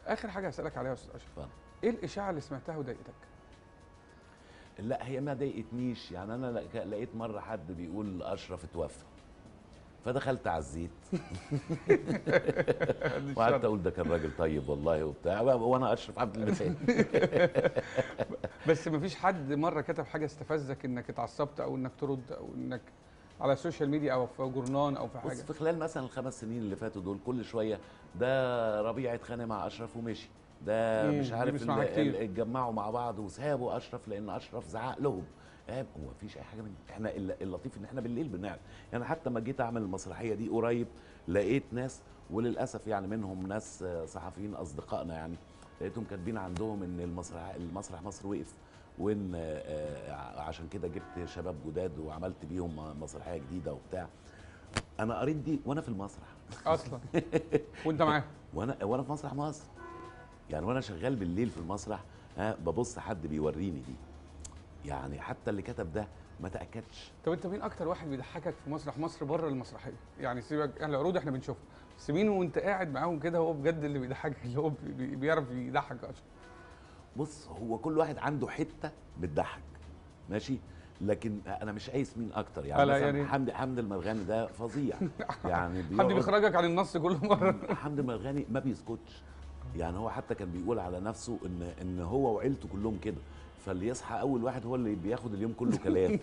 اخر حاجه هسالك عليها يا استاذ اشرف اتفضل. ايه الاشاعه اللي سمعتها وضايقتك لا هي ما ضايقتنيش يعني انا لق- لقيت مره حد بيقول اشرف اتوفى فدخلت على الزيت وقعدت اقول ده كان راجل طيب والله وبتاع وانا اشرف عبد المثال بس مفيش حد مره كتب حاجه استفزك انك اتعصبت او انك ترد او انك على السوشيال ميديا او في جورنان او في بص حاجه في خلال مثلا الخمس سنين اللي فاتوا دول كل شويه ده ربيع اتخانق مع اشرف ومشي ده مم، مش دي عارف بنسمعها ال- كتير. ال- اتجمعوا مع بعض وسابوا اشرف لان اشرف زعق لهم آه، هو مفيش اي حاجه من احنا الل- اللطيف ان احنا بالليل بنعمل يعني حتى ما جيت اعمل المسرحيه دي قريب لقيت ناس وللاسف يعني منهم ناس آه، صحفيين اصدقائنا يعني لقيتهم كاتبين عندهم ان المسرح المسرح مصر وقف وان آه، آه، عشان كده جبت شباب جداد وعملت بيهم مسرحيه جديده وبتاع انا قريت دي وانا في المسرح اصلا وانت معاه وانا وانا في مسرح مصر يعني وانا شغال بالليل في المسرح ها ببص حد بيوريني دي يعني حتى اللي كتب ده ما تاكدش طب انت مين اكتر واحد بيضحكك في مسرح مصر بره المسرحيه يعني سيبك احنا العروض احنا بنشوفها بس مين وانت قاعد معاهم كده هو بجد اللي بيضحكك اللي هو بي- بي- بيعرف يضحك اصلا بص هو كل واحد عنده حته بتضحك ماشي لكن انا مش قايس مين اكتر يعني لا، مثلا يعني- حمدي حمدي المرغني ده فظيع يعني حد بيقعد- بيخرجك عن النص كل مره حمدي المرغني ما بيسكتش يعني هو حتى كان بيقول على نفسه ان ان هو وعيلته كلهم كده فاللي يصحى اول واحد هو اللي بياخد اليوم كله كلام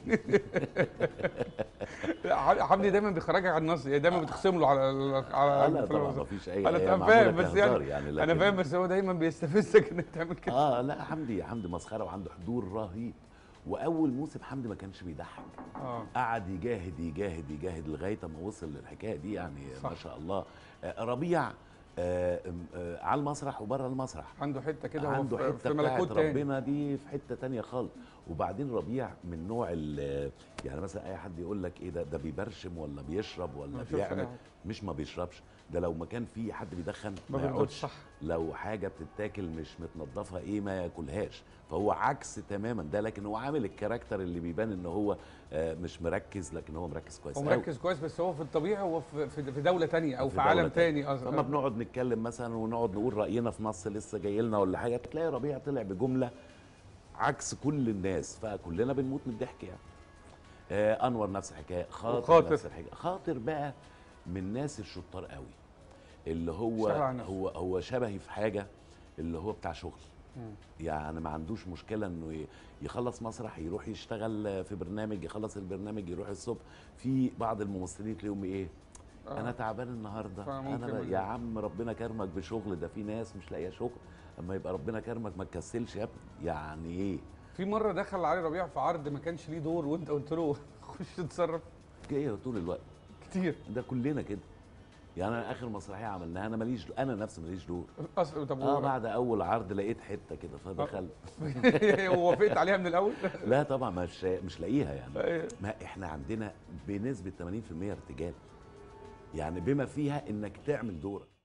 لا، حمدي دايما بيخرجك عن النص يعني دايما بتخصم له على على لا في طبعا المسرح. ما فيش اي انا هي فاهم معمولة بس كهزار يعني, يعني انا لكن- فاهم بس هو دايما بيستفزك انك تعمل كده اه لا حمدي حمدي مسخره وعنده حضور رهيب واول موسم حمدي ما كانش بيضحك اه قعد يجاهد يجاهد يجاهد لغايه ما وصل للحكايه دي يعني صح. ما شاء الله آه، ربيع آه، آم، آه، على المسرح وبره المسرح عنده حته كده هو عنده في, حته في بتاعت ملكوت تاني ربنا دي في حته تانية خالص وبعدين ربيع من نوع ال- يعني مثلا اي حد يقول لك ايه ده ده بيبرشم ولا بيشرب ما ولا بيشربش أي بيعمل حاجة. مش ما بيشربش ده لو مكان فيه حد بيدخن ما ما بيرضاش يقعدش صح لو حاجه بتتاكل مش متنضفه ايه ما ياكلهاش فهو عكس تماما ده لكن هو عامل الكاركتر اللي بيبان ان هو آه، مش مركز لكن هو مركز كويس هو أوي. مركز كويس بس هو في الطبيعي هو في في في دوله تانية او في في, عالم دولة تاني فما اصلا بنقعد نتكلم مثلا ونقعد نقول راينا في نص لسه جاي لنا ولا حاجه تلاقي ربيع طلع بجمله عكس كل الناس فكلنا بنموت من الضحك يعني آه انور نفس الحكايه خاطر, وخاطر. نفس الحكايه خاطر بقى من الناس الشطار قوي اللي هو اشتغل على نفسه. هو هو شبهي في حاجه اللي هو بتاع شغل مم. يعني ما عندوش مشكله انه ي- يخلص مسرح يروح يشتغل في برنامج يخلص البرنامج يروح الصبح في بعض الممثلين تلاقيهم ايه آه. انا تعبان النهارده فممكن انا ب- بجد. يا عم ربنا كرمك بشغل ده في ناس مش لاقيه شغل اما يبقى ربنا كرمك ما تكسلش يا ابني يعني ايه في مره دخل علي ربيع في عرض ما كانش ليه دور وانت قلت له خش اتصرف كده طول الوقت كتير ده كلنا كده يعني انا اخر مسرحيه عملناها انا ماليش انا نفسي ماليش دور اصلا طب اه هو- بعد اول عرض لقيت حته كده فدخلت ووافقت عليها من الاول لا طبعا مش مش لاقيها يعني أيوة. ما احنا عندنا بنسبه 80% ارتجال يعني بما فيها انك تعمل دورك